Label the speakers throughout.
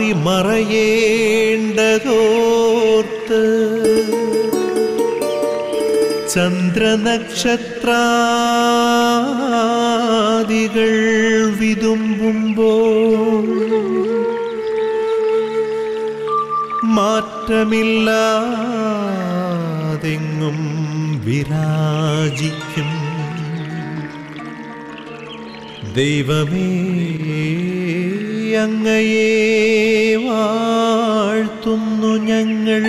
Speaker 1: മറയേണ്ടതോർത്ത് ചന്ദ്രനക്ഷത്രാദികൾ വിതുമ്പുമ്പോൾ മാറ്റമില്ലാതെങ്ങും വിരാജിക്കും ദൈവമേ അങ്ങയെ വാഴ്ത്തുന്നു ഞങ്ങൾ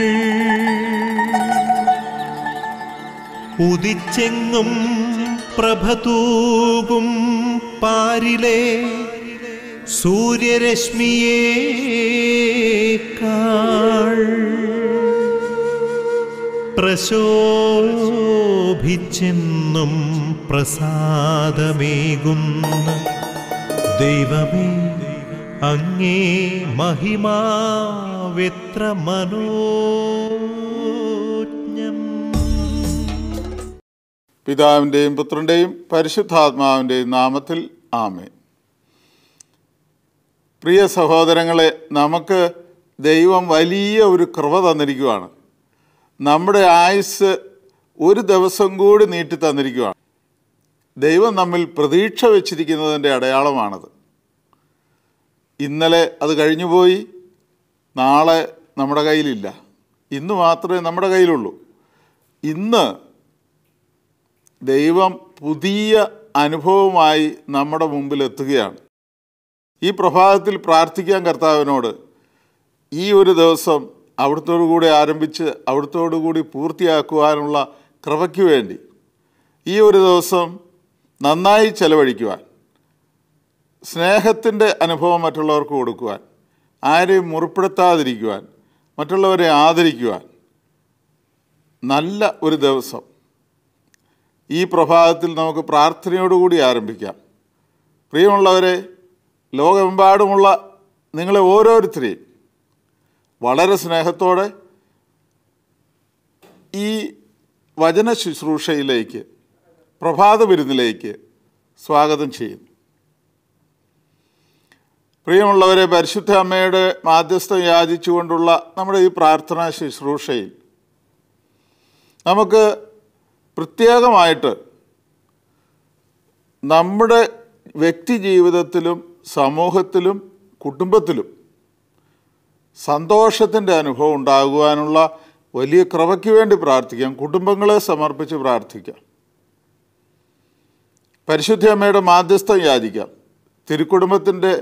Speaker 1: ഉദിച്ചെങ്ങും പ്രഭതൂകും പാരിലെ സൂര്യരശ്മിയേക്കാൾ പ്രശോഭിച്ചെന്നും പ്രസാദമേകുന്ന ദൈവമേ അങ്ങേ മഹിമാവെത്ര മനോജ്ഞം
Speaker 2: പിതാവിൻ്റെയും പുത്രൻ്റെയും പരിശുദ്ധാത്മാവിൻ്റെയും നാമത്തിൽ ആമേ പ്രിയ സഹോദരങ്ങളെ നമുക്ക് ദൈവം വലിയ ഒരു കൃപ തന്നിരിക്കുകയാണ് നമ്മുടെ ആയുസ് ഒരു ദിവസം കൂടി നീട്ടി തന്നിരിക്കുകയാണ് ദൈവം നമ്മിൽ പ്രതീക്ഷ വെച്ചിരിക്കുന്നതിൻ്റെ അടയാളമാണത് ഇന്നലെ അത് കഴിഞ്ഞുപോയി നാളെ നമ്മുടെ കയ്യിലില്ല ഇന്ന് മാത്രമേ നമ്മുടെ കയ്യിലുള്ളൂ ഇന്ന് ദൈവം പുതിയ അനുഭവമായി നമ്മുടെ മുമ്പിൽ എത്തുകയാണ് ഈ പ്രഭാതത്തിൽ പ്രാർത്ഥിക്കാൻ കർത്താവിനോട് ഈ ഒരു ദിവസം അവിടുത്തോടു കൂടി ആരംഭിച്ച് അവിടുത്തോടു കൂടി പൂർത്തിയാക്കുവാനുള്ള കൃപയ്ക്ക് വേണ്ടി ഈ ഒരു ദിവസം നന്നായി ചെലവഴിക്കുവാൻ സ്നേഹത്തിൻ്റെ അനുഭവം മറ്റുള്ളവർക്ക് കൊടുക്കുവാൻ ആരെയും മുറിപ്പെടുത്താതിരിക്കുവാൻ മറ്റുള്ളവരെ ആദരിക്കുവാൻ നല്ല ഒരു ദിവസം ഈ പ്രഭാതത്തിൽ നമുക്ക് പ്രാർത്ഥനയോടുകൂടി ആരംഭിക്കാം പ്രിയമുള്ളവരെ ലോകമെമ്പാടുമുള്ള നിങ്ങളെ ഓരോരുത്തരെയും വളരെ സ്നേഹത്തോടെ ഈ വചന ശുശ്രൂഷയിലേക്ക് പ്രഭാത വിരുന്നിലേക്ക് സ്വാഗതം ചെയ്യുന്നു പ്രിയമുള്ളവരെ പരിശുദ്ധ അമ്മയുടെ മാധ്യസ്ഥം യാചിച്ചുകൊണ്ടുള്ള നമ്മുടെ ഈ പ്രാർത്ഥനാ ശുശ്രൂഷയിൽ നമുക്ക് പ്രത്യേകമായിട്ട് നമ്മുടെ വ്യക്തി ജീവിതത്തിലും സമൂഹത്തിലും കുടുംബത്തിലും സന്തോഷത്തിൻ്റെ അനുഭവം ഉണ്ടാകുവാനുള്ള വലിയ കൃപയ്ക്ക് വേണ്ടി പ്രാർത്ഥിക്കാം കുടുംബങ്ങളെ സമർപ്പിച്ച് പ്രാർത്ഥിക്കാം പരിശുദ്ധ അമ്മയുടെ മാധ്യസ്ഥം യാചിക്കാം തിരുക്കുടുംബത്തിൻ്റെ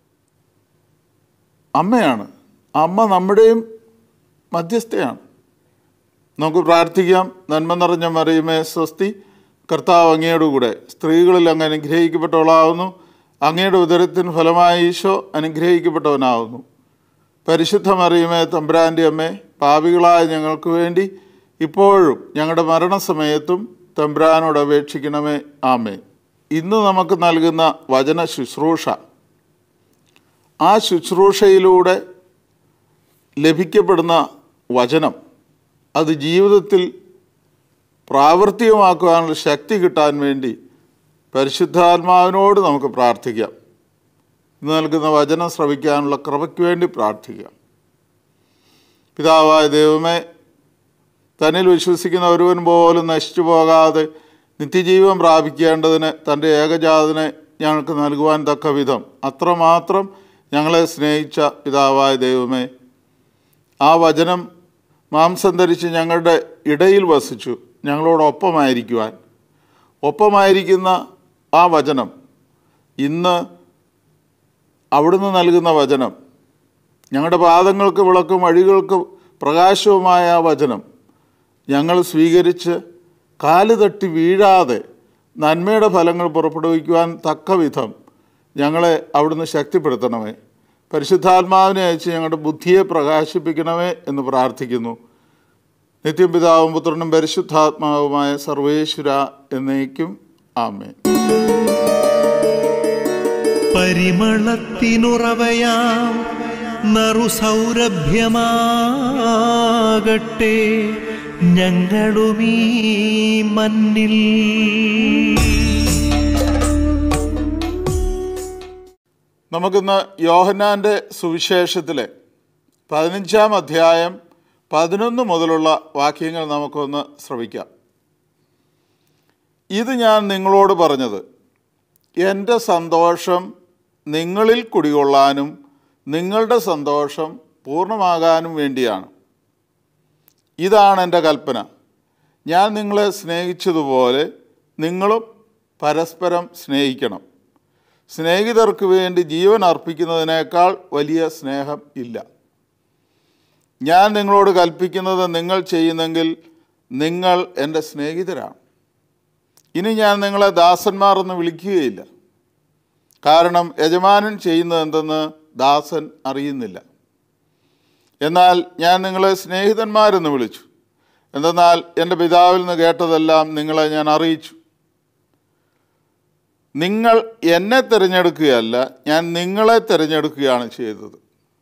Speaker 2: അമ്മയാണ് അമ്മ നമ്മുടെയും മധ്യസ്ഥയാണ് നമുക്ക് പ്രാർത്ഥിക്കാം നന്മ നിറഞ്ഞ മറിയുമേ സ്വസ്തി കർത്താവ് അങ്ങയുടെ കൂടെ സ്ത്രീകളിൽ അങ്ങ് അനുഗ്രഹിക്കപ്പെട്ടവളാവുന്നു അങ്ങയുടെ ഉദരത്തിന് ഫലമായി ഈശോ അനുഗ്രഹിക്കപ്പെട്ടവനാവുന്നു പരിശുദ്ധ മറിയുമേ തമ്പുരാൻ്റെ അമ്മേ പാപികളായ ഞങ്ങൾക്ക് വേണ്ടി ഇപ്പോഴും ഞങ്ങളുടെ മരണസമയത്തും തമ്പുരാനോട് അപേക്ഷിക്കണമേ ആമേ ഇന്ന് നമുക്ക് നൽകുന്ന വചന ശുശ്രൂഷ ആ ശുശ്രൂഷയിലൂടെ ലഭിക്കപ്പെടുന്ന വചനം അത് ജീവിതത്തിൽ പ്രാവർത്തികമാക്കുവാനുള്ള ശക്തി കിട്ടാൻ വേണ്ടി പരിശുദ്ധാത്മാവിനോട് നമുക്ക് പ്രാർത്ഥിക്കാം ഇന്ന് നൽകുന്ന വചനം ശ്രവിക്കാനുള്ള കൃപയ്ക്ക് വേണ്ടി പ്രാർത്ഥിക്കാം പിതാവായ ദൈവമേ തന്നിൽ വിശ്വസിക്കുന്ന ഒരുവൻ പോലും നശിച്ചു പോകാതെ നിത്യജീവൻ പ്രാപിക്കേണ്ടതിന് തൻ്റെ ഏകജാതനെ ഞങ്ങൾക്ക് നൽകുവാൻ തക്ക വിധം അത്രമാത്രം ഞങ്ങളെ സ്നേഹിച്ച പിതാവായ ദൈവമേ ആ വചനം മാംസം ധരിച്ച് ഞങ്ങളുടെ ഇടയിൽ വസിച്ചു ഞങ്ങളോടൊപ്പമായിരിക്കുവാൻ ഒപ്പമായിരിക്കുന്ന ആ വചനം ഇന്ന് അവിടുന്ന് നൽകുന്ന വചനം ഞങ്ങളുടെ പാദങ്ങൾക്ക് വിളക്കും വഴികൾക്ക് പ്രകാശവുമായ ആ വചനം ഞങ്ങൾ സ്വീകരിച്ച് കാല് തട്ടി വീഴാതെ നന്മയുടെ ഫലങ്ങൾ പുറപ്പെടുവിക്കുവാൻ തക്ക വിധം ഞങ്ങളെ അവിടുന്ന് ശക്തിപ്പെടുത്തണമേ പരിശുദ്ധാത്മാവിനെ അയച്ച് ഞങ്ങളുടെ ബുദ്ധിയെ പ്രകാശിപ്പിക്കണമേ എന്ന് പ്രാർത്ഥിക്കുന്നു നിത്യം പിതാവും പുത്രനും പരിശുദ്ധാത്മാവുമായ സർവേശ്വര എന്നേക്കും ആമേൻ
Speaker 1: പരിമളത്തിനുറവയാം നറുസൗരഭ്യമാകട്ടെ ഞങ്ങളുമീ മണ്ണിൽ
Speaker 2: നമുക്കിന്ന് യോഹന്നാൻ്റെ സുവിശേഷത്തിലെ പതിനഞ്ചാം അധ്യായം പതിനൊന്ന് മുതലുള്ള വാക്യങ്ങൾ നമുക്കൊന്ന് ശ്രവിക്കാം ഇത് ഞാൻ നിങ്ങളോട് പറഞ്ഞത് എൻ്റെ സന്തോഷം നിങ്ങളിൽ കുടികൊള്ളാനും നിങ്ങളുടെ സന്തോഷം പൂർണ്ണമാകാനും വേണ്ടിയാണ് ഇതാണ് എൻ്റെ കൽപ്പന ഞാൻ നിങ്ങളെ സ്നേഹിച്ചതുപോലെ നിങ്ങളും പരസ്പരം സ്നേഹിക്കണം സ്നേഹിതർക്ക് വേണ്ടി ജീവൻ അർപ്പിക്കുന്നതിനേക്കാൾ വലിയ സ്നേഹം ഇല്ല ഞാൻ നിങ്ങളോട് കൽപ്പിക്കുന്നത് നിങ്ങൾ ചെയ്യുന്നെങ്കിൽ നിങ്ങൾ എൻ്റെ സ്നേഹിതരാണ് ഇനി ഞാൻ നിങ്ങളെ ദാസന്മാർ എന്ന് വിളിക്കുകയില്ല കാരണം യജമാനൻ ചെയ്യുന്നത് എന്തെന്ന് ദാസൻ അറിയുന്നില്ല എന്നാൽ ഞാൻ നിങ്ങളെ സ്നേഹിതന്മാരെന്ന് വിളിച്ചു എന്തെന്നാൽ എൻ്റെ പിതാവിൽ നിന്ന് കേട്ടതെല്ലാം നിങ്ങളെ ഞാൻ അറിയിച്ചു നിങ്ങൾ എന്നെ തിരഞ്ഞെടുക്കുകയല്ല ഞാൻ നിങ്ങളെ തിരഞ്ഞെടുക്കുകയാണ് ചെയ്തത്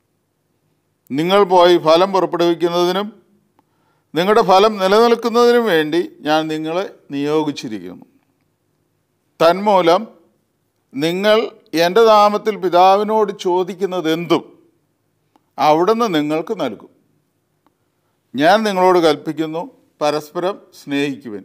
Speaker 2: നിങ്ങൾ പോയി ഫലം പുറപ്പെടുവിക്കുന്നതിനും നിങ്ങളുടെ ഫലം നിലനിൽക്കുന്നതിനും വേണ്ടി ഞാൻ നിങ്ങളെ നിയോഗിച്ചിരിക്കുന്നു തന്മൂലം നിങ്ങൾ എൻ്റെ നാമത്തിൽ പിതാവിനോട് ചോദിക്കുന്നത് എന്തും അവിടുന്ന് നിങ്ങൾക്ക് നൽകും ഞാൻ നിങ്ങളോട് കൽപ്പിക്കുന്നു പരസ്പരം സ്നേഹിക്കുവൻ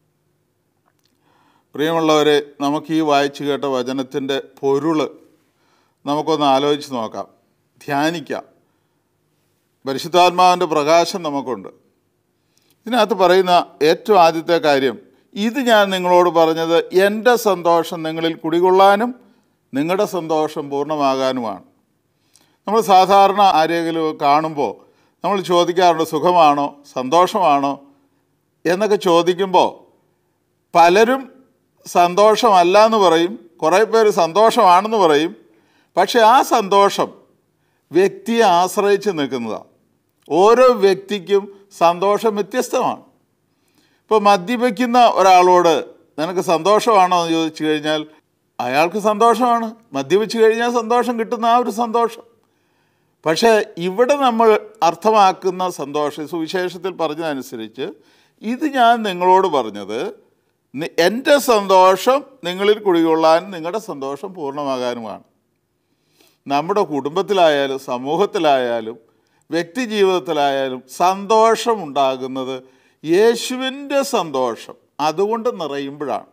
Speaker 2: പ്രിയമുള്ളവരെ നമുക്ക് ഈ വായിച്ചു കേട്ട വചനത്തിൻ്റെ പൊരുള് നമുക്കൊന്ന് ആലോചിച്ച് നോക്കാം ധ്യാനിക്കാം പരിശുദ്ധാത്മാവിൻ്റെ പ്രകാശം നമുക്കുണ്ട് ഇതിനകത്ത് പറയുന്ന ഏറ്റവും ആദ്യത്തെ കാര്യം ഇത് ഞാൻ നിങ്ങളോട് പറഞ്ഞത് എൻ്റെ സന്തോഷം നിങ്ങളിൽ കുടികൊള്ളാനും നിങ്ങളുടെ സന്തോഷം പൂർണ്ണമാകാനുമാണ് നമ്മൾ സാധാരണ ആരെങ്കിലും കാണുമ്പോൾ നമ്മൾ ചോദിക്കാറുണ്ട് സുഖമാണോ സന്തോഷമാണോ എന്നൊക്കെ ചോദിക്കുമ്പോൾ പലരും സന്തോഷമല്ല എന്ന് പറയും കുറേ പേര് സന്തോഷമാണെന്ന് പറയും പക്ഷേ ആ സന്തോഷം വ്യക്തിയെ ആശ്രയിച്ച് നിൽക്കുന്നതാണ് ഓരോ വ്യക്തിക്കും സന്തോഷം വ്യത്യസ്തമാണ് ഇപ്പോൾ മദ്യപിക്കുന്ന ഒരാളോട് നിനക്ക് സന്തോഷമാണോ എന്ന് ചോദിച്ചു കഴിഞ്ഞാൽ അയാൾക്ക് സന്തോഷമാണ് മദ്യപിച്ച് കഴിഞ്ഞാൽ സന്തോഷം കിട്ടുന്ന ആ ഒരു സന്തോഷം പക്ഷേ ഇവിടെ നമ്മൾ അർത്ഥമാക്കുന്ന സന്തോഷം സുവിശേഷത്തിൽ പറഞ്ഞതനുസരിച്ച് ഇത് ഞാൻ നിങ്ങളോട് പറഞ്ഞത് നി- എൻ്റെ സന്തോഷം നിങ്ങളിൽ കുടികൊള്ളാനും നിങ്ങളുടെ സന്തോഷം പൂർണ്ണമാകാനുമാണ് നമ്മുടെ കുടുംബത്തിലായാലും സമൂഹത്തിലായാലും വ്യക്തി ജീവിതത്തിലായാലും സന്തോഷമുണ്ടാകുന്നത് യേശുവിൻ്റെ സന്തോഷം അതുകൊണ്ട് നിറയുമ്പോഴാണ്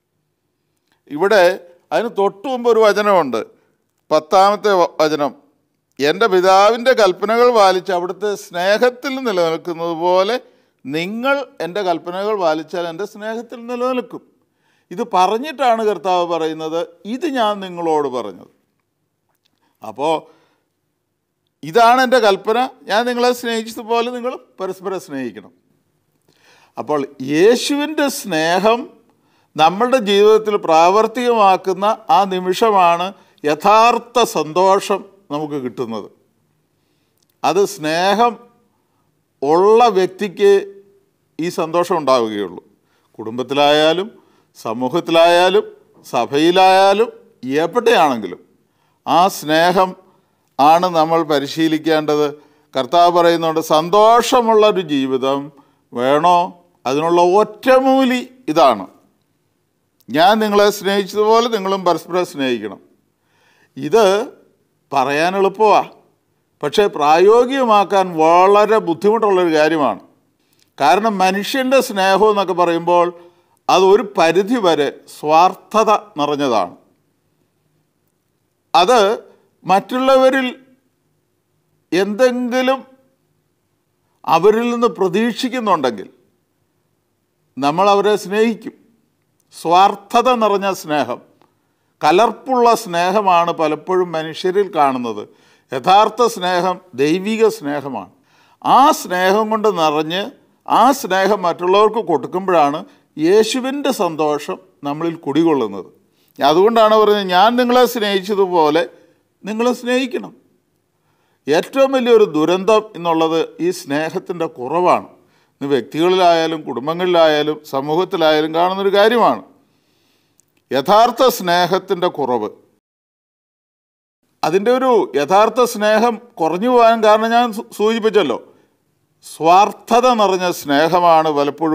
Speaker 2: ഇവിടെ അതിന് തൊട്ടു മുമ്പ് ഒരു വചനമുണ്ട് പത്താമത്തെ വ- വചനം എൻ്റെ പിതാവിൻ്റെ കൽപ്പനകൾ പാലിച്ച് അവിടുത്തെ സ്നേഹത്തിൽ നിലനിൽക്കുന്നത് പോലെ നിങ്ങൾ എൻ്റെ കൽപ്പനകൾ പാലിച്ചാൽ എൻ്റെ സ്നേഹത്തിൽ നിലനിൽക്കും ഇത് പറഞ്ഞിട്ടാണ് കർത്താവ് പറയുന്നത് ഇത് ഞാൻ നിങ്ങളോട് പറഞ്ഞത് അപ്പോൾ ഇതാണ് എൻ്റെ കൽപ്പന ഞാൻ നിങ്ങളെ സ്നേഹിച്ചതുപോലെ നിങ്ങൾ പരസ്പരം സ്നേഹിക്കണം അപ്പോൾ യേശുവിൻ്റെ സ്നേഹം നമ്മളുടെ ജീവിതത്തിൽ പ്രാവർത്തികമാക്കുന്ന ആ നിമിഷമാണ് യഥാർത്ഥ സന്തോഷം നമുക്ക് കിട്ടുന്നത് അത് സ്നേഹം ഉള്ള വ്യക്തിക്ക് ഈ സന്തോഷം ഉണ്ടാവുകയുള്ളൂ കുടുംബത്തിലായാലും സമൂഹത്തിലായാലും സഭയിലായാലും എവിടെയാണെങ്കിലും ആ സ്നേഹം ആണ് നമ്മൾ പരിശീലിക്കേണ്ടത് കർത്താവ് പറയുന്നുണ്ട് സന്തോഷമുള്ള ഒരു ജീവിതം വേണോ അതിനുള്ള ഒറ്റമൂലി ഇതാണ് ഞാൻ നിങ്ങളെ സ്നേഹിച്ചതുപോലെ നിങ്ങളും പരസ്പരം സ്നേഹിക്കണം ഇത് പറയാൻ എളുപ്പമാണ് പക്ഷേ പ്രായോഗികമാക്കാൻ വളരെ ബുദ്ധിമുട്ടുള്ളൊരു കാര്യമാണ് കാരണം മനുഷ്യൻ്റെ സ്നേഹം എന്നൊക്കെ പറയുമ്പോൾ അത് ഒരു പരിധി വരെ സ്വാർത്ഥത നിറഞ്ഞതാണ് അത് മറ്റുള്ളവരിൽ എന്തെങ്കിലും അവരിൽ നിന്ന് പ്രതീക്ഷിക്കുന്നുണ്ടെങ്കിൽ നമ്മൾ അവരെ സ്നേഹിക്കും സ്വാർത്ഥത നിറഞ്ഞ സ്നേഹം കലർപ്പുള്ള സ്നേഹമാണ് പലപ്പോഴും മനുഷ്യരിൽ കാണുന്നത് യഥാർത്ഥ സ്നേഹം ദൈവിക സ്നേഹമാണ് ആ സ്നേഹം കൊണ്ട് നിറഞ്ഞ് ആ സ്നേഹം മറ്റുള്ളവർക്ക് കൊടുക്കുമ്പോഴാണ് യേശുവിൻ്റെ സന്തോഷം നമ്മളിൽ കുടികൊള്ളുന്നത് അതുകൊണ്ടാണ് പറയുന്നത് ഞാൻ നിങ്ങളെ സ്നേഹിച്ചതുപോലെ നിങ്ങളെ സ്നേഹിക്കണം ഏറ്റവും വലിയൊരു ദുരന്തം എന്നുള്ളത് ഈ സ്നേഹത്തിൻ്റെ കുറവാണ് ഇന്ന് വ്യക്തികളിലായാലും കുടുംബങ്ങളിലായാലും സമൂഹത്തിലായാലും കാണുന്നൊരു കാര്യമാണ് യഥാർത്ഥ സ്നേഹത്തിൻ്റെ കുറവ് അതിൻ്റെ ഒരു യഥാർത്ഥ സ്നേഹം കുറഞ്ഞു പോകാൻ കാരണം ഞാൻ സൂ- സൂചിപ്പിച്ചല്ലോ സ്വാർത്ഥത നിറഞ്ഞ സ്നേഹമാണ് പലപ്പോഴും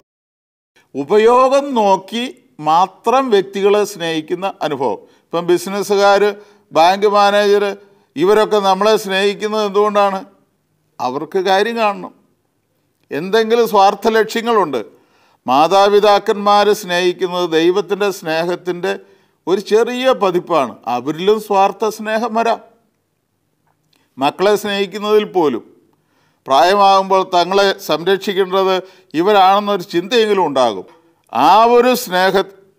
Speaker 2: ഉപയോഗം നോക്കി മാത്രം വ്യക്തികളെ സ്നേഹിക്കുന്ന അനുഭവം ഇപ്പം ബിസിനസ്സുകാർ ബാങ്ക് മാനേജർ ഇവരൊക്കെ നമ്മളെ സ്നേഹിക്കുന്നത് എന്തുകൊണ്ടാണ് അവർക്ക് കാര്യം കാണണം എന്തെങ്കിലും സ്വാർത്ഥ ലക്ഷ്യങ്ങളുണ്ട് മാതാപിതാക്കന്മാർ സ്നേഹിക്കുന്നത് ദൈവത്തിൻ്റെ സ്നേഹത്തിൻ്റെ ഒരു ചെറിയ പതിപ്പാണ് അവരിലും സ്വാർത്ഥ സ്നേഹം വരാം മക്കളെ സ്നേഹിക്കുന്നതിൽ പോലും പ്രായമാകുമ്പോൾ തങ്ങളെ സംരക്ഷിക്കേണ്ടത് ഇവരാണെന്നൊരു ചിന്തയെങ്കിലും ഉണ്ടാകും ആ ഒരു സ്നേഹ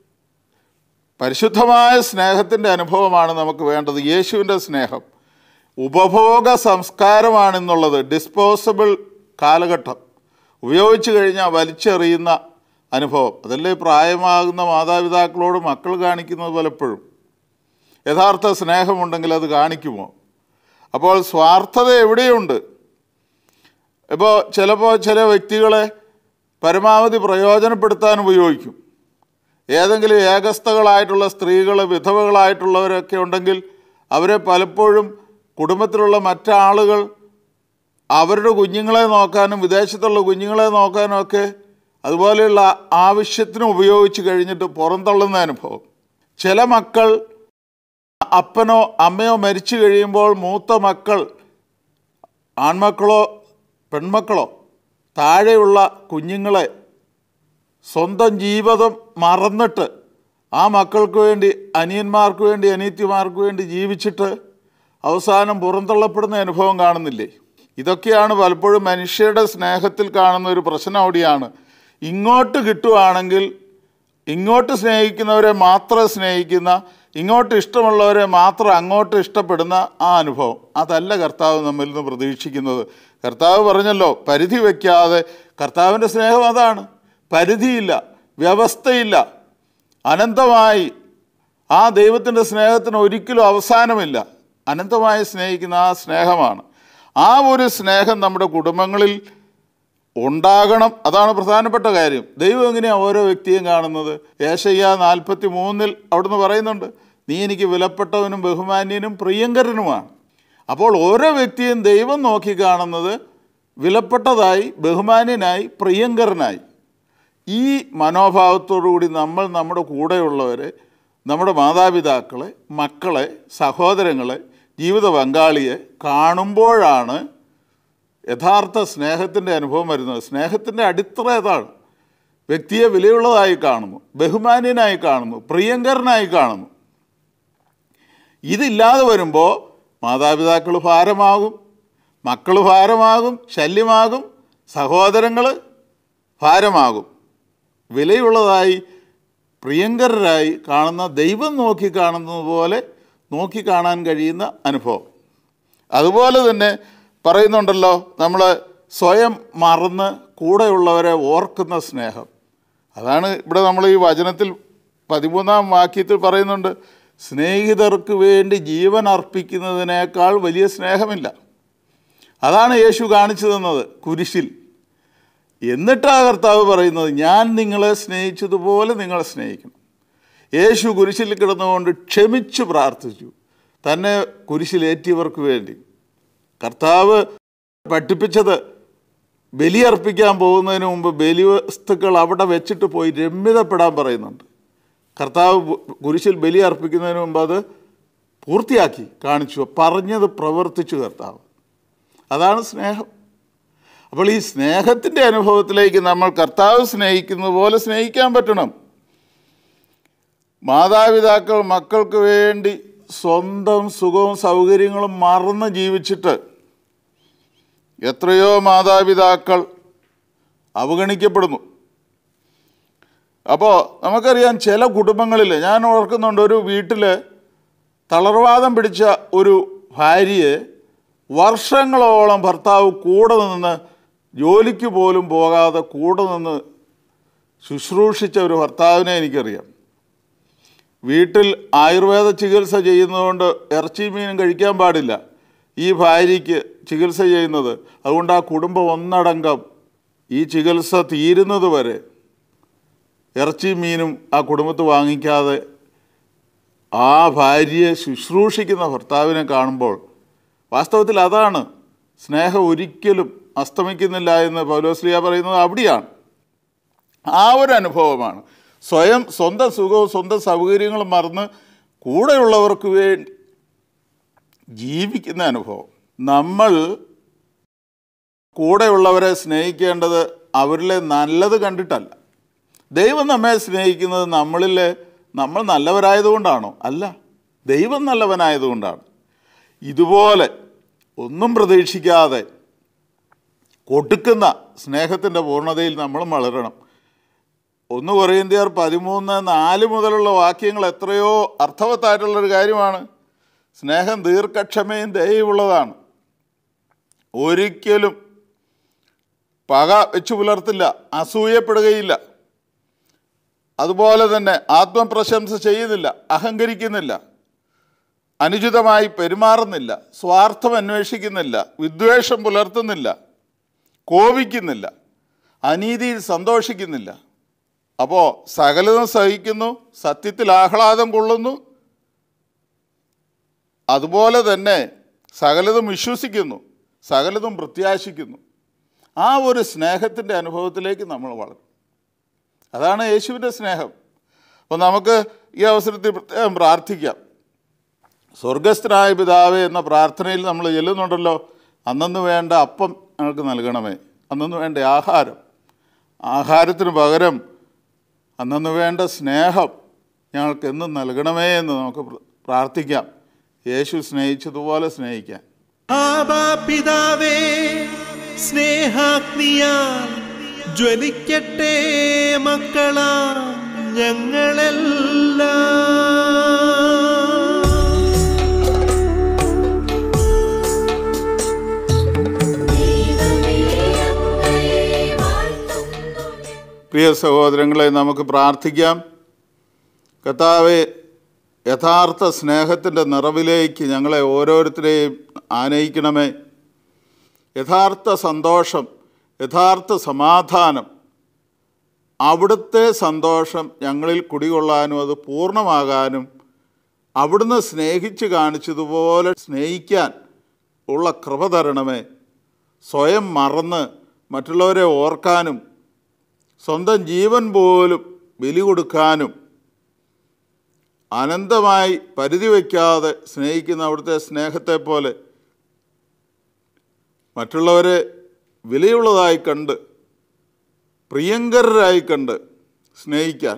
Speaker 2: പരിശുദ്ധമായ സ്നേഹത്തിൻ്റെ അനുഭവമാണ് നമുക്ക് വേണ്ടത് യേശുവിൻ്റെ സ്നേഹം ഉപഭോഗ സംസ്കാരമാണെന്നുള്ളത് ഡിസ്പോസബിൾ കാലഘട്ടം ഉപയോഗിച്ചു കഴിഞ്ഞാൽ വലിച്ചെറിയുന്ന അനുഭവം അതല്ലേ പ്രായമാകുന്ന മാതാപിതാക്കളോട് മക്കൾ കാണിക്കുന്നത് പലപ്പോഴും യഥാർത്ഥ സ്നേഹമുണ്ടെങ്കിൽ അത് കാണിക്കുമോ അപ്പോൾ സ്വാർത്ഥത എവിടെയുണ്ട് ഇപ്പോൾ ചിലപ്പോൾ ചില വ്യക്തികളെ പരമാവധി പ്രയോജനപ്പെടുത്താൻ ഉപയോഗിക്കും ഏതെങ്കിലും ഏകസ്ഥകളായിട്ടുള്ള സ്ത്രീകൾ വിധവകളായിട്ടുള്ളവരൊക്കെ ഉണ്ടെങ്കിൽ അവരെ പലപ്പോഴും കുടുംബത്തിലുള്ള മറ്റാളുകൾ അവരുടെ കുഞ്ഞുങ്ങളെ നോക്കാനും വിദേശത്തുള്ള കുഞ്ഞുങ്ങളെ നോക്കാനും ഒക്കെ അതുപോലെയുള്ള ആവശ്യത്തിന് ഉപയോഗിച്ച് കഴിഞ്ഞിട്ട് പുറന്തള്ളുന്ന അനുഭവം ചില മക്കൾ അപ്പനോ അമ്മയോ മരിച്ചു കഴിയുമ്പോൾ മൂത്ത മക്കൾ ആൺമക്കളോ പെൺമക്കളോ താഴെയുള്ള കുഞ്ഞുങ്ങളെ സ്വന്തം ജീവിതം മറന്നിട്ട് ആ മക്കൾക്ക് വേണ്ടി അനിയന്മാർക്ക് വേണ്ടി അനിയത്തിമാർക്ക് വേണ്ടി ജീവിച്ചിട്ട് അവസാനം പുറന്തള്ളപ്പെടുന്ന അനുഭവം കാണുന്നില്ലേ ഇതൊക്കെയാണ് പലപ്പോഴും മനുഷ്യരുടെ സ്നേഹത്തിൽ കാണുന്ന ഒരു പ്രശ്നം അവിടെയാണ് ഇങ്ങോട്ട് കിട്ടുവാണെങ്കിൽ ഇങ്ങോട്ട് സ്നേഹിക്കുന്നവരെ മാത്രം സ്നേഹിക്കുന്ന ഇങ്ങോട്ട് ഇഷ്ടമുള്ളവരെ മാത്രം അങ്ങോട്ട് ഇഷ്ടപ്പെടുന്ന ആ അനുഭവം അതല്ല കർത്താവ് നമ്മിൽ നിന്ന് പ്രതീക്ഷിക്കുന്നത് കർത്താവ് പറഞ്ഞല്ലോ പരിധി വയ്ക്കാതെ കർത്താവിൻ്റെ സ്നേഹം അതാണ് പരിധിയില്ല വ്യവസ്ഥയില്ല അനന്തമായി ആ ദൈവത്തിൻ്റെ സ്നേഹത്തിന് ഒരിക്കലും അവസാനമില്ല അനന്തമായി സ്നേഹിക്കുന്ന ആ സ്നേഹമാണ് ആ ഒരു സ്നേഹം നമ്മുടെ കുടുംബങ്ങളിൽ ഉണ്ടാകണം അതാണ് പ്രധാനപ്പെട്ട കാര്യം ദൈവം എങ്ങനെയാണ് ഓരോ വ്യക്തിയും കാണുന്നത് ഏഷയ്യ നാൽപ്പത്തി മൂന്നിൽ അവിടുന്ന് പറയുന്നുണ്ട് നീ എനിക്ക് വിലപ്പെട്ടവനും ബഹുമാന്യനും പ്രിയങ്കരനുമാണ് അപ്പോൾ ഓരോ വ്യക്തിയും ദൈവം നോക്കി കാണുന്നത് വിലപ്പെട്ടതായി ബഹുമാന്യനായി പ്രിയങ്കരനായി ഈ മനോഭാവത്തോടു കൂടി നമ്മൾ നമ്മുടെ കൂടെയുള്ളവരെ നമ്മുടെ മാതാപിതാക്കളെ മക്കളെ സഹോദരങ്ങളെ ജീവിത പങ്കാളിയെ കാണുമ്പോഴാണ് യഥാർത്ഥ സ്നേഹത്തിൻ്റെ അനുഭവം വരുന്നത് സ്നേഹത്തിൻ്റെ അടിത്തറ ഏതാണ് വ്യക്തിയെ വിലയുള്ളതായി കാണുന്നു ബഹുമാന്യനായി കാണുന്നു പ്രിയങ്കരനായി കാണുന്നു ഇതില്ലാതെ വരുമ്പോൾ മാതാപിതാക്കൾ ഭാരമാകും മക്കൾ ഭാരമാകും ശല്യമാകും സഹോദരങ്ങൾ ഭാരമാകും വിലയുള്ളതായി പ്രിയങ്കരരായി കാണുന്ന ദൈവം നോക്കി കാണുന്നത് പോലെ നോക്കി കാണാൻ കഴിയുന്ന അനുഭവം അതുപോലെ തന്നെ പറയുന്നുണ്ടല്ലോ നമ്മൾ സ്വയം മറന്ന് കൂടെയുള്ളവരെ ഓർക്കുന്ന സ്നേഹം അതാണ് ഇവിടെ നമ്മൾ ഈ വചനത്തിൽ പതിമൂന്നാം വാക്യത്തിൽ പറയുന്നുണ്ട് സ്നേഹിതർക്ക് വേണ്ടി ജീവൻ അർപ്പിക്കുന്നതിനേക്കാൾ വലിയ സ്നേഹമില്ല അതാണ് യേശു കാണിച്ചു തന്നത് കുരിശിൽ എന്നിട്ടാ കർത്താവ് പറയുന്നത് ഞാൻ നിങ്ങളെ സ്നേഹിച്ചതുപോലെ നിങ്ങളെ സ്നേഹിക്കണം യേശു കുരിശിൽ കിടന്നുകൊണ്ട് ക്ഷമിച്ചു പ്രാർത്ഥിച്ചു തന്നെ കുരിശിലേറ്റിയവർക്ക് വേണ്ടി കർത്താവ് പഠിപ്പിച്ചത് ബലിയർപ്പിക്കാൻ പോകുന്നതിന് മുമ്പ് ബലിവസ്തുക്കൾ അവിടെ വെച്ചിട്ട് പോയി രമ്യതപ്പെടാൻ പറയുന്നുണ്ട് കർത്താവ് കുരിശിൽ ബലി അർപ്പിക്കുന്നതിന് മുമ്പ് അത് പൂർത്തിയാക്കി കാണിച്ചു പറഞ്ഞത് പ്രവർത്തിച്ചു കർത്താവ് അതാണ് സ്നേഹം അപ്പോൾ ഈ സ്നേഹത്തിൻ്റെ അനുഭവത്തിലേക്ക് നമ്മൾ കർത്താവ് സ്നേഹിക്കുന്നത് പോലെ സ്നേഹിക്കാൻ പറ്റണം മാതാപിതാക്കൾ മക്കൾക്ക് വേണ്ടി സ്വന്തം സുഖവും സൗകര്യങ്ങളും മറന്ന് ജീവിച്ചിട്ട് എത്രയോ മാതാപിതാക്കൾ അവഗണിക്കപ്പെടുന്നു അപ്പോൾ നമുക്കറിയാം ചില കുടുംബങ്ങളിൽ ഞാൻ ഓർക്കുന്നുണ്ട് ഒരു വീട്ടിൽ തളർവാദം പിടിച്ച ഒരു ഭാര്യയെ വർഷങ്ങളോളം ഭർത്താവ് കൂടെ നിന്ന് ജോലിക്ക് പോലും പോകാതെ കൂടെ നിന്ന് ശുശ്രൂഷിച്ച ഒരു ഭർത്താവിനെ എനിക്കറിയാം വീട്ടിൽ ആയുർവേദ ചികിത്സ ചെയ്യുന്നതുകൊണ്ട് ഇറച്ചി മീനും കഴിക്കാൻ പാടില്ല ഈ ഭാര്യയ്ക്ക് ചികിത്സ ചെയ്യുന്നത് അതുകൊണ്ട് ആ കുടുംബം ഒന്നടങ്കം ഈ ചികിത്സ തീരുന്നത് വരെ ഇറച്ചി മീനും ആ കുടുംബത്ത് വാങ്ങിക്കാതെ ആ ഭാര്യയെ ശുശ്രൂഷിക്കുന്ന ഭർത്താവിനെ കാണുമ്പോൾ വാസ്തവത്തിൽ അതാണ് സ്നേഹം ഒരിക്കലും അസ്തമിക്കുന്നില്ല എന്ന് പൗലോസ്ലിയ പറയുന്നത് അവിടെയാണ് ആ ഒരു അനുഭവമാണ് സ്വയം സ്വന്തം സുഖവും സ്വന്തം സൗകര്യങ്ങളും മറന്ന് കൂടെയുള്ളവർക്ക് വേണ്ടി ജീവിക്കുന്ന അനുഭവം നമ്മൾ കൂടെയുള്ളവരെ സ്നേഹിക്കേണ്ടത് അവരിലെ നല്ലത് കണ്ടിട്ടല്ല ദൈവം നമ്മെ സ്നേഹിക്കുന്നത് നമ്മളിൽ നമ്മൾ നല്ലവരായതുകൊണ്ടാണോ അല്ല ദൈവം നല്ലവനായതുകൊണ്ടാണ് ഇതുപോലെ ഒന്നും പ്രതീക്ഷിക്കാതെ കൊടുക്കുന്ന സ്നേഹത്തിൻ്റെ പൂർണ്ണതയിൽ നമ്മളും വളരണം ഒന്ന് കൊറിയന്തിയർ പതിമൂന്ന് നാല് മുതലുള്ള വാക്യങ്ങൾ എത്രയോ അർത്ഥവത്തായിട്ടുള്ളൊരു കാര്യമാണ് സ്നേഹം ദീർഘക്ഷമയും ദയവുള്ളതാണ് ഒരിക്കലും പക വെച്ചു പുലർത്തില്ല അസൂയപ്പെടുകയില്ല അതുപോലെ തന്നെ ആത്മപ്രശംസ ചെയ്യുന്നില്ല അഹങ്കരിക്കുന്നില്ല അനുചിതമായി പെരുമാറുന്നില്ല സ്വാർത്ഥം അന്വേഷിക്കുന്നില്ല വിദ്വേഷം പുലർത്തുന്നില്ല കോപിക്കുന്നില്ല അനീതിയിൽ സന്തോഷിക്കുന്നില്ല അപ്പോൾ സകലതും സഹിക്കുന്നു സത്യത്തിൽ ആഹ്ലാദം കൊള്ളുന്നു അതുപോലെ തന്നെ സകലതും വിശ്വസിക്കുന്നു സകലതും പ്രത്യാശിക്കുന്നു ആ ഒരു സ്നേഹത്തിൻ്റെ അനുഭവത്തിലേക്ക് നമ്മൾ വളരും അതാണ് യേശുവിൻ്റെ സ്നേഹം അപ്പോൾ നമുക്ക് ഈ അവസരത്തിൽ പ്രത്യേകം പ്രാർത്ഥിക്കാം സ്വർഗസ്ഥനായ പിതാവേ എന്ന പ്രാർത്ഥനയിൽ നമ്മൾ ചെല്ലുന്നുണ്ടല്ലോ അന്നന്ന് വേണ്ട അപ്പം ഞങ്ങൾക്ക് നൽകണമേ അന്നന്ന് വേണ്ട ആഹാരം ആഹാരത്തിന് പകരം അന്നന്ന് വേണ്ട സ്നേഹം ഞങ്ങൾക്ക് എന്നും നൽകണമേ എന്ന് നമുക്ക് പ്ര- പ്രാർത്ഥിക്കാം യേശു സ്നേഹിച്ചതുപോലെ സ്നേഹിക്കാൻ
Speaker 1: ആബാ പിതാവേ സ്നേഹാഗ്നിയാൽ ജ്വലിക്കട്ടെ മക്കളാ ഞങ്ങളെല്ലാം
Speaker 2: പ്രിയ സഹോദരങ്ങളെ നമുക്ക് പ്രാർത്ഥിക്കാം കർത്താവെ യഥാർത്ഥ സ്നേഹത്തിൻ്റെ നിറവിലേക്ക് ഞങ്ങളെ ഓരോരുത്തരെയും ആനയിക്കണമേ യഥാർത്ഥ സന്തോഷം യഥാർത്ഥ സമാധാനം അവിടുത്തെ സന്തോഷം ഞങ്ങളിൽ കുടികൊള്ളാനും അത് പൂർണ്ണമാകാനും അവിടുന്ന് സ്നേഹിച്ച് കാണിച്ചതുപോലെ സ്നേഹിക്കാൻ ഉള്ള കൃപ തരണമേ സ്വയം മറന്ന് മറ്റുള്ളവരെ ഓർക്കാനും സ്വന്തം ജീവൻ പോലും ബലി കൊടുക്കാനും അനന്തമായി പരിധി വയ്ക്കാതെ സ്നേഹിക്കുന്ന അവിടുത്തെ സ്നേഹത്തെ പോലെ മറ്റുള്ളവരെ വിലയുള്ളതായി കണ്ട് പ്രിയങ്കരായി കണ്ട് സ്നേഹിക്കാൻ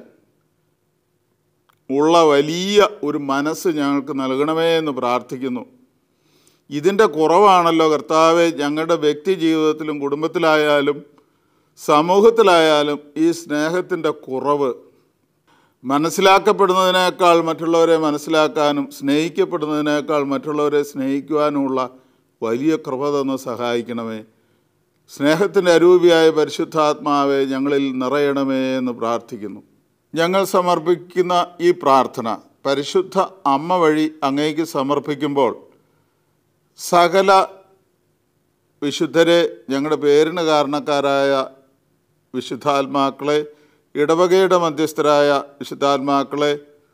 Speaker 2: ഉള്ള വലിയ ഒരു മനസ്സ് ഞങ്ങൾക്ക് നൽകണമേ എന്ന് പ്രാർത്ഥിക്കുന്നു ഇതിൻ്റെ കുറവാണല്ലോ കർത്താവെ ഞങ്ങളുടെ വ്യക്തി ജീവിതത്തിലും കുടുംബത്തിലായാലും സമൂഹത്തിലായാലും ഈ സ്നേഹത്തിൻ്റെ കുറവ് മനസ്സിലാക്കപ്പെടുന്നതിനേക്കാൾ മറ്റുള്ളവരെ മനസ്സിലാക്കാനും സ്നേഹിക്കപ്പെടുന്നതിനേക്കാൾ മറ്റുള്ളവരെ സ്നേഹിക്കുവാനുമുള്ള വലിയ കൃപ തന്ന് സഹായിക്കണമേ സ്നേഹത്തിൻ്റെ അരൂപിയായ പരിശുദ്ധാത്മാവെ ഞങ്ങളിൽ നിറയണമേ എന്ന് പ്രാർത്ഥിക്കുന്നു ഞങ്ങൾ സമർപ്പിക്കുന്ന ഈ പ്രാർത്ഥന പരിശുദ്ധ അമ്മ വഴി അങ്ങേക്ക് സമർപ്പിക്കുമ്പോൾ സകല വിശുദ്ധരെ ഞങ്ങളുടെ പേരിന് കാരണക്കാരായ വിശുദ്ധാത്മാക്കളെ ഇടവകയുടെ മധ്യസ്ഥരായ വിശുദ്ധാത്മാക്കളെ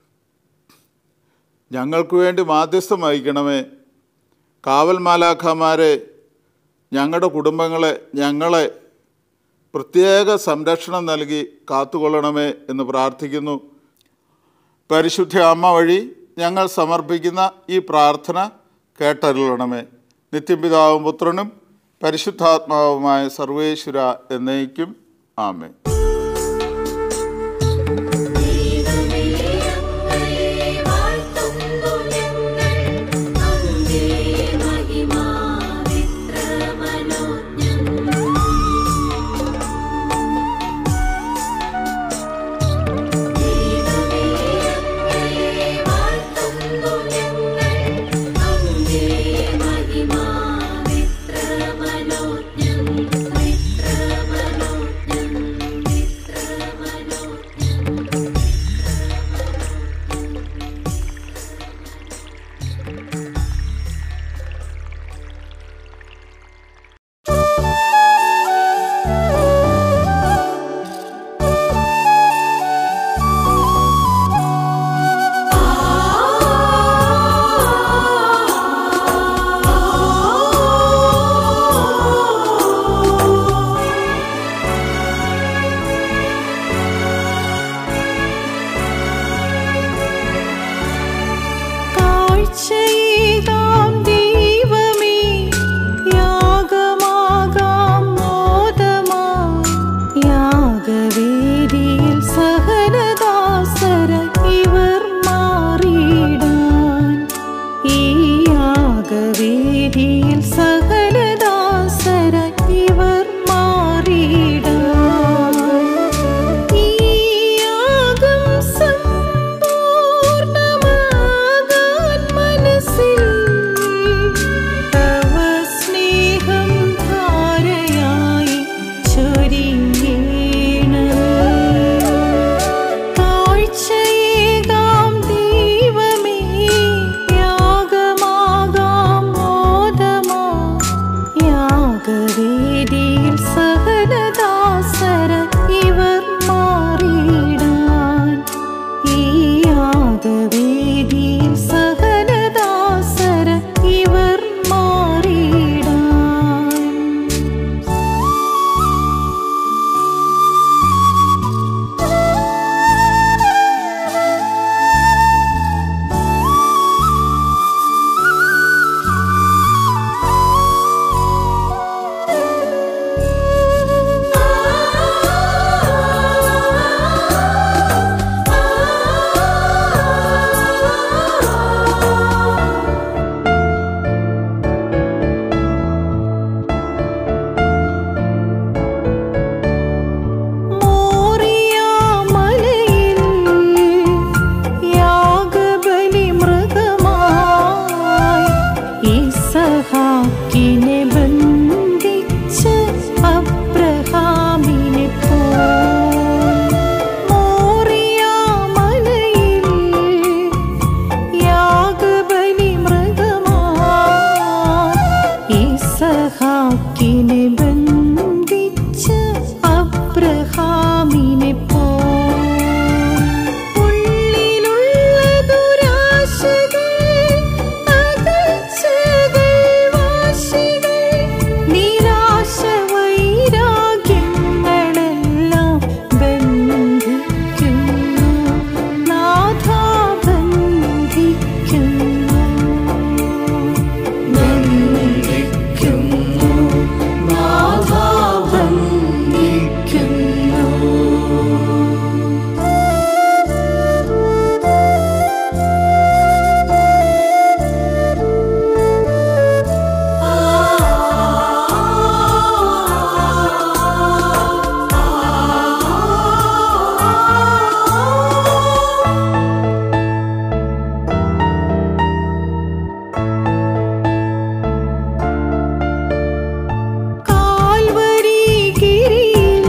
Speaker 2: ഞങ്ങൾക്ക് വേണ്ടി മാധ്യസ്ഥം വഹിക്കണമേ കാവൽ മാലാഖമാരെ ഞങ്ങളുടെ കുടുംബങ്ങളെ ഞങ്ങളെ പ്രത്യേക സംരക്ഷണം നൽകി കാത്തുകൊള്ളണമേ എന്ന് പ്രാർത്ഥിക്കുന്നു പരിശുദ്ധ അമ്മ വഴി ഞങ്ങൾ സമർപ്പിക്കുന്ന ഈ പ്രാർത്ഥന കേട്ടരുളണമേ നിത്യപിതാവും പുത്രനും പരിശുദ്ധാത്മാവുമായ സർവേശ്വര എന്നേക്കും ആമേ
Speaker 3: ഇസാക്കിനെ ബന്ധിച്ച അബ്രഹാമിനെ പോ ഉള്ളിലുള്ള ദുരാശകൾ അകൽച്ചകൾ വാശികൾ നിരാശ വൈരാഗ്യങ്ങളെല്ലാം ബന്ധിക്കുന്നു നാഥ ബന്ധിക്കുന്നു ബന്ധിക്കുന്നു നാഥ ബന്ധിക്കുന്നു കാൽവരികിരിയിൽ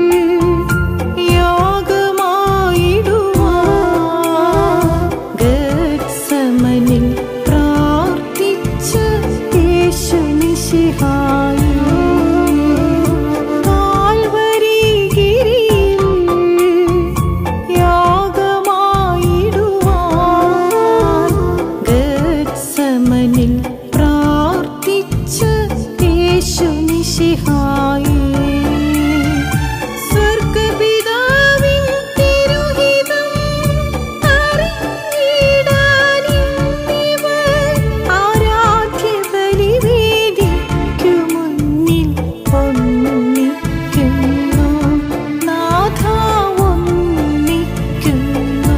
Speaker 3: യാഗമായിടുവാൻ ഗത്സമനിൽ പ്രാർത്ഥിച്ച യേശുമിശിഹായി. കാൽവരികിരിയിൽ യാഗമായിടുവാൻ ഗത്സമനിൽ പ്രാർത്ഥിച്ച യേശുമിശിഹായി. സ്വർഗ്ഗപിതാവിൻ തിരുഹിതം അറിഞ്ഞിടാനിന്നിവർ ആരാധ്യ ബലിവേദിക്കു മുന്നിൽ ഒന്നിക്കുന്നു. നാഥ ഒന്നിക്കുന്നു.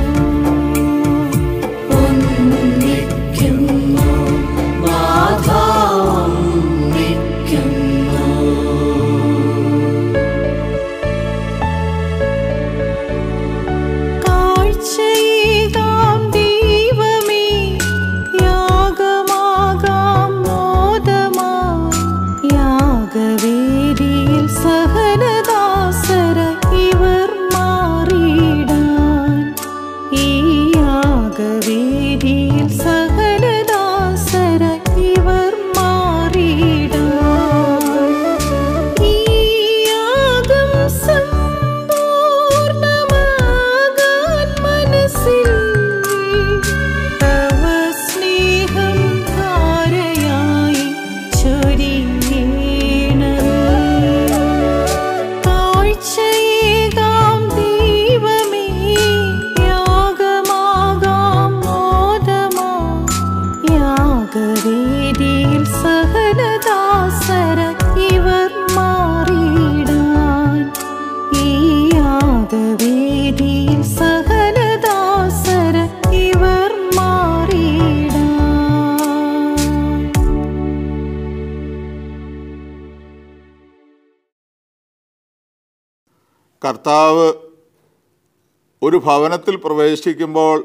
Speaker 3: ഒന്നിക്കുന്നു. നാഥ ഒന്നിക്കുന്നു. കാഴ്ചയേകാം ദൈവമേ യാഗമാകാം മോദമായി യാഗവേദിയിൽ സഹനദാസര ഇവർ മാറിയിടാൻ ഈ യാഗവേദിയിൽ സഹനദാസര ഇവർ മാറിയിടാൻ ഈ യാഗം സമ്പൂർണ്ണമാകാൻ മനസ്സിൽ തവ സ്നേഹം ധാരയായി ചൊരിയണമേ. കാഴ്ചയേകാം ദൈവമേ യാഗമാകാം മോദമായി യാഗവേദിയിൽ സഹനദാസര ഇവർ മാറിയിടാൻ ഈ യാഗവേദിയിൽ സഹനദാസര ഇവർ മാറിയിടാൻ
Speaker 2: കർത്താവ് ഒരു ഭവനത്തിൽ പ്രവേശിക്കുമ്പോൾ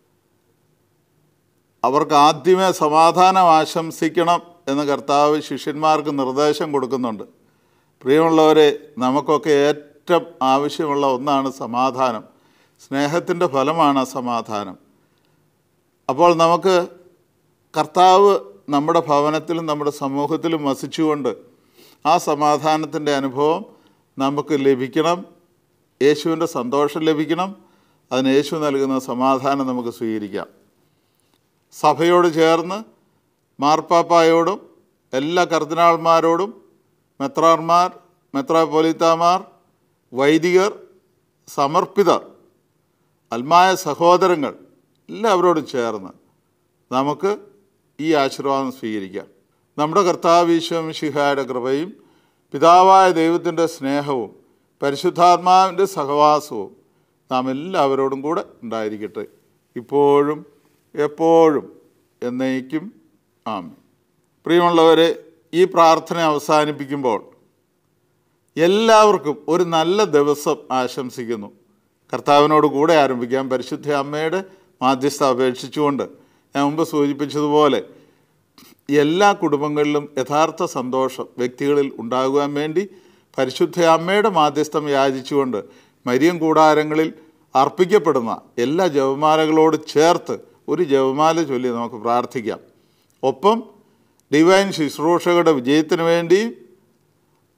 Speaker 2: അവർക്ക് ആദ്യമേ സമാധാനം ആശംസിക്കണം എന്ന് കർത്താവ് ശിഷ്യന്മാർക്ക് നിർദ്ദേശം കൊടുക്കുന്നുണ്ട് പ്രിയമുള്ളവരെ നമുക്കൊക്കെ ഏറ്റവും ആവശ്യമുള്ള ഒന്നാണ് സമാധാനം സ്നേഹത്തിൻ്റെ ഫലമാണ് സമാധാനം അപ്പോൾ നമുക്ക് കർത്താവ് നമ്മുടെ ഭവനത്തിലും നമ്മുടെ സമൂഹത്തിലും വസിച്ചുകൊണ്ട് ആ സമാധാനത്തിൻ്റെ അനുഭവം നമുക്ക് ലഭിക്കണം യേശുവിൻ്റെ സന്തോഷം ലഭിക്കണം അതിന് യേശു നൽകുന്ന സമാധാനം നമുക്ക് സ്വീകരിക്കാം സഭയോട് ചേർന്ന് മാർപ്പാപ്പായോടും എല്ലാ കർദിനാൾമാരോടും മെത്രാർമാർ മെത്രാപ്പൊലിത്താമാർ വൈദികർ സമർപ്പിതർ അൽമായ സഹോദരങ്ങൾ എല്ലാവരോടും ചേർന്ന് നമുക്ക് ഈ ആശീർവാദം സ്വീകരിക്കാം നമ്മുടെ കർത്താവ് ഈശോമിഷിഹായുടെ കൃപയും പിതാവായ ദൈവത്തിൻ്റെ സ്നേഹവും പരിശുദ്ധാത്മാവിൻ്റെ സഹവാസവും നാം എല്ലാവരോടും കൂടെ ഉണ്ടായിരിക്കട്ടെ ഇപ്പോഴും എപ്പോഴും എന്നേക്കും ആമേ പ്രിയമുള്ളവരെ ഈ പ്രാർത്ഥന അവസാനിപ്പിക്കുമ്പോൾ എല്ലാവർക്കും ഒരു നല്ല ദിവസം ആശംസിക്കുന്നു കർത്താവിനോട് കൂടെ ആരംഭിക്കാം പരിശുദ്ധ അമ്മയുടെ മാധ്യസ്ഥ അപേക്ഷിച്ചുകൊണ്ട് ഞാൻ മുമ്പ് സൂചിപ്പിച്ചതുപോലെ എല്ലാ കുടുംബങ്ങളിലും യഥാർത്ഥ സന്തോഷം വ്യക്തികളിൽ ഉണ്ടാകുവാൻ വേണ്ടി പരിശുദ്ധ അമ്മയുടെ മാധ്യസ്ഥം യാചിച്ചുകൊണ്ട് മരിയം കൂടാരങ്ങളിൽ അർപ്പിക്കപ്പെടുന്ന എല്ലാ ജപമാലകളോട് ചേർത്ത് ഒരു ജപമാല ചൊല്ലി നമുക്ക് പ്രാർത്ഥിക്കാം ഒപ്പം ഡിവൈൻ ശുശ്രൂഷകളുടെ വിജയത്തിന് വേണ്ടിയും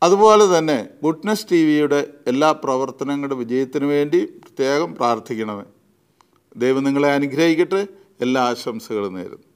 Speaker 2: അതുപോലെ തന്നെ ഗുഡ്നസ് ടി വിയുടെ എല്ലാ പ്രവർത്തനങ്ങളുടെ വിജയത്തിനു വേണ്ടി പ്രത്യേകം പ്രാർത്ഥിക്കണമേ ദൈവം നിങ്ങളെ അനുഗ്രഹിക്കട്ടെ എല്ലാ ആശംസകളും നേരുന്നു